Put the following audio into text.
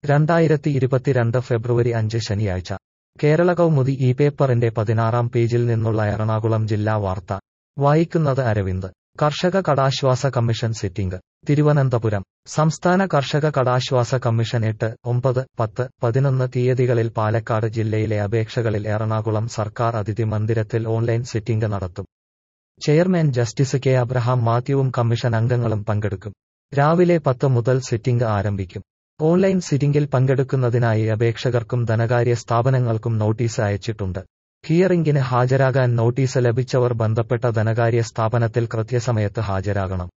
രണ്ടായിരത്തി ഇരുപത്തിരണ്ട് ഫെബ്രുവരി അഞ്ച് ശനിയാഴ്ച കേരള കൗമുദി ഈ പേപ്പറിന്റെ പതിനാറാം പേജിൽ നിന്നുള്ള എറണാകുളം ജില്ലാ വാർത്ത വായിക്കുന്നത് അരവിന്ദ് കർഷക കടാശ്വാസ കമ്മീഷൻ സിറ്റിംഗ് തിരുവനന്തപുരം സംസ്ഥാന കർഷക കടാശ്വാസ കമ്മീഷൻ എട്ട് ഒമ്പത് പത്ത് പതിനൊന്ന് തീയതികളിൽ പാലക്കാട് ജില്ലയിലെ അപേക്ഷകളിൽ എറണാകുളം സർക്കാർ അതിഥി മന്ദിരത്തിൽ ഓൺലൈൻ സിറ്റിംഗ് നടത്തും ചെയർമാൻ ജസ്റ്റിസ് കെ അബ്രഹാം മാത്യുവും കമ്മീഷൻ അംഗങ്ങളും പങ്കെടുക്കും രാവിലെ പത്ത് മുതൽ സിറ്റിംഗ് ആരംഭിക്കും ഓൺലൈൻ സിറ്റിംഗിൽ പങ്കെടുക്കുന്നതിനായി അപേക്ഷകർക്കും ധനകാര്യ സ്ഥാപനങ്ങൾക്കും നോട്ടീസ് അയച്ചിട്ടുണ്ട് ഹിയറിംഗിന് ഹാജരാകാൻ നോട്ടീസ് ലഭിച്ചവർ ബന്ധപ്പെട്ട ധനകാര്യ സ്ഥാപനത്തിൽ കൃത്യസമയത്ത് ഹാജരാകണം